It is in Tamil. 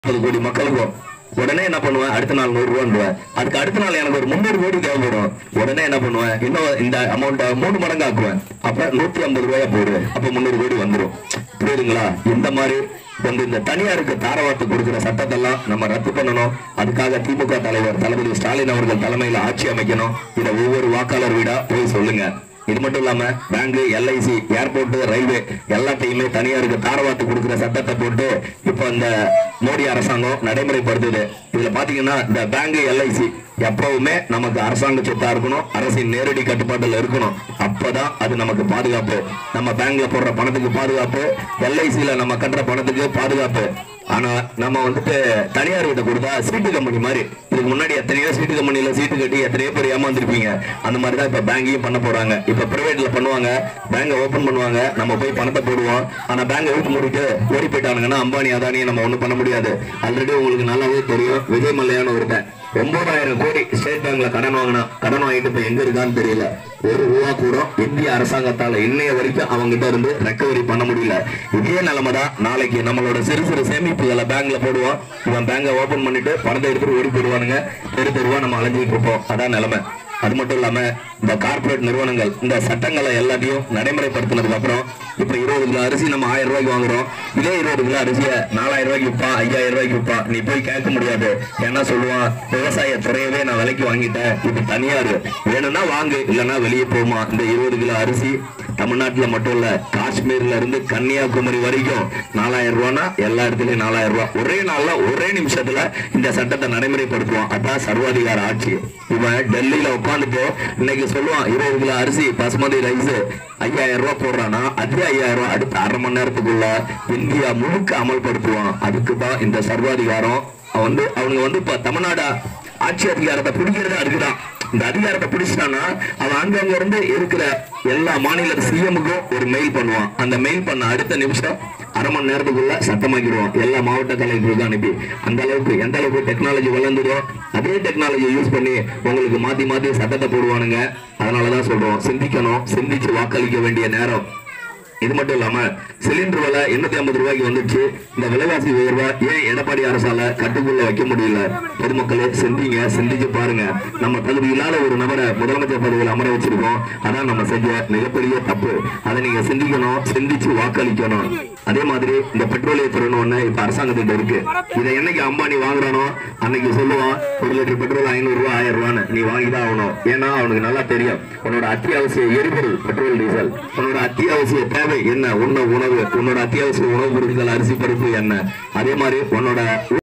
முப்பது கோடி மக்களுக்கும் உடனே என்ன பண்ணுவேன் அடுத்த நாள் நூறு ரூபான்னு அதுக்கு அடுத்த நாள் எனக்கு ஒரு முந்நூறு கோடி தேவைப்படும் உடனே என்ன பண்ணுவேன் இன்னும் இந்த அமௌண்ட்டை மூணு மடங்கு ஆக்குவேன் அப்ப நூத்தி ஐம்பது ரூபாயா போடு அப்ப முந்நூறு கோடி வந்துடும் புரியுதுங்களா இந்த மாதிரி வந்து இந்த தனியாருக்கு தாரவாத்து கொடுக்கிற சட்டத்தெல்லாம் நம்ம ரத்து பண்ணணும் அதுக்காக திமுக தலைவர் தளபதி ஸ்டாலின் அவர்கள் தலைமையில் ஆட்சி அமைக்கணும் இதை ஒவ்வொரு வாக்காளர் வீடா போய் சொல்லுங்க இது மட்டும் இல்லாம பேங்க் எல்ஐசி ஏர்போர்ட் ரயில்வே எல்லாத்தையுமே தனியாருக்கு தாரவாத்து கொடுக்கிற சட்டத்தை போட்டு இப்போ இந்த மோடி அரசாங்கம் நடைமுறைப்படுத்துது இதுல பாத்தீங்கன்னா இந்த பேங்க் எல்ஐசி எப்பவுமே நமக்கு அரசாங்க சொத்தா இருக்கணும் அரசின் நேரடி கட்டுப்பாட்டுல இருக்கணும் அப்பதான் அது நமக்கு பாதுகாப்பு நம்ம பேங்க்ல போடுற பணத்துக்கு பாதுகாப்பு எல்ஐசில நம்ம கட்டுற பணத்துக்கு பாதுகாப்பு ஆனா நம்ம வந்துட்டு தனியார் கிட்ட கொடுத்தா சீட்டு கம்பெனி மாதிரி இதுக்கு முன்னாடி எத்தனையோ சீட்டு கம்பெனில சீட்டு கட்டி எத்தனையோ பேர் ஏமாந்துருப்பீங்க அந்த மாதிரி தான் இப்ப பேங்கையும் பண்ண போறாங்க இப்ப பிரைவேட்ல பண்ணுவாங்க பேங்கை ஓபன் பண்ணுவாங்க நம்ம போய் பணத்தை போடுவோம் ஆனா பேங்கை விட்டு மூடிட்டு ஓடி போயிட்டானுங்கன்னா அம்பானி அதானி நம்ம ஒண்ணும் பண்ண முடியாது ஆல்ரெடி உங்களுக்கு நல்லாவே தெரியும் விஜய் மல்லையான ஒருத்தன் ஒன்பதாயிரம் கோடி ஸ்டேட் பேங்க்ல கடன் வாங்கினா கடன் வாங்கிட்டு இப்ப எங்க இருக்கான்னு தெரியல ஒரு ரூபா கூட இந்திய அரசாங்கத்தால இன்னைய வரைக்கும் அவங்க கிட்ட இருந்து ரெக்கவரி பண்ண முடியல இதே நிலைமை தான் நாளைக்கு நம்மளோட சிறு சிறு சேமிப்புகளை பேங்க்ல போடுவோம் இவன் பேங்கை ஓபன் பண்ணிட்டு பணத்தை எடுத்துட்டு ஓடி போயிடுவானுங்க தெரு தெருவா நம்ம அலைஞ்சிட்டு இருப்போம் அதான் நிலைமை அது மட்டும் இல்லாம இந்த கார்ப்பரேட் நிறுவனங்கள் இந்த சட்டங்களை எல்லாத்தையும் நடைமுறைப்படுத்தினதுக்கு அப்புறம் இப்ப இருபது கிலோ அரிசி நம்ம ஆயிரம் ரூபாய்க்கு வாங்குறோம் இதே இருபது கிலோ அரிசியை நாலாயிரம் ரூபாய்க்கு விற்பான் ஐயாயிரம் ரூபாய்க்கு விற்பான் நீ போய் கேட்க முடியாது ஏன்னா சொல்லுவான் விவசாய துறையவே நான் விலைக்கு வாங்கிட்டேன் இது தனியார் வேணும்னா வாங்கு இல்லைன்னா வெளியே போமா இந்த இருபது கிலோ அரிசி தமிழ்நாட்டுல மட்டும் இல்ல காஷ்மீர்ல இருந்து கன்னியாகுமரி வரைக்கும் நாலாயிரம் ரூபானா எல்லா இடத்துலயும் நாலாயிரம் ரூபாய் ஒரே நாள்ல ஒரே நிமிஷத்துல இந்த சட்டத்தை நடைமுறைப்படுத்துவான் அதான் சர்வாதிகார ஆட்சி இவன் டெல்லியில உட்காந்துட்டு இன்னைக்கு சொல்லுவான் இருபது கிலோ அரிசி பசுமதி ரைஸ் ஐயாயிரம் ரூபாய் போடுறானா அதே ஐயாயிரம் ரூபாய் அடுத்த அரை மணி நேரத்துக்குள்ள இந்தியா முழுக்க அமல்படுத்துவான் அதுக்கு தான் இந்த சர்வாதிகாரம் அவன் வந்து அவனுங்க வந்து இப்ப தமிழ்நாடு ஆட்சி அதிகாரத்தை பிடிக்கிறதே அதுக்குதான் இந்த அதிகாரத்தை பிடிச்சிட்டானா அவன் அங்கங்க இருந்து இருக்கிற எல்லா மாநில சிஎமுக்கும் ஒரு மெயில் பண்ணுவான் அந்த மெயில் பண்ண அடுத்த நிமிஷம் அரை மணி நேரத்துக்குள்ள சட்டமாக்கிடுவான் எல்லா மாவட்ட கலெக்டருக்கும் அனுப்பி அந்த அளவுக்கு எந்த அளவுக்கு டெக்னாலஜி வளர்ந்துதோ அதே டெக்னாலஜி யூஸ் பண்ணி உங்களுக்கு மாத்தி மாத்தி சட்டத்தை போடுவானுங்க அதனாலதான் சொல்றோம் சிந்திக்கணும் சிந்திச்சு வாக்களிக்க வேண்டிய நேரம் இது மட்டும் இல்லாம சிலிண்டர் விலை எண்ணூத்தி ஐம்பது ரூபாய்க்கு வந்துச்சு இந்த விலைவாசி உயர்வா ஏன் எடப்பாடி அரசால கட்டுக்குள்ள வைக்க முடியல பொதுமக்களே சிந்திங்க சிந்திச்சு பாருங்க நம்ம தகுதி இல்லாத ஒரு நபரை முதலமைச்சர் பதவியில் அமர வச்சிருக்கோம் அதான் நம்ம செஞ்ச மிகப்பெரிய தப்பு அதை நீங்க சிந்திக்கணும் சிந்திச்சு வாக்களிக்கணும் அதே மாதிரி இந்த பெட்ரோலிய துறைன்னு ஒண்ணு இப்ப அரசாங்கத்திட்ட இருக்கு இதை என்னைக்கு அம்பானி வாங்குறானோ அன்னைக்கு சொல்லுவான் ஒரு லிட்டர் பெட்ரோல் ஐநூறு ரூபாய் ஆயிரம் ரூபான்னு நீ வாங்கிதான் ஆகணும் ஏன்னா அவனுக்கு நல்லா தெரியும் உன்னோட அத்தியாவசிய எரிபொருள் பெட்ரோல் டீசல் உன்னோட அத்தியாவசிய தேவை என்ன உண்ண உணவு உன்னோட அத்தியாவசிய உணவு பொருட்கள் அரிசி பருப்பு என்ன அதே மாதிரி உன்னோட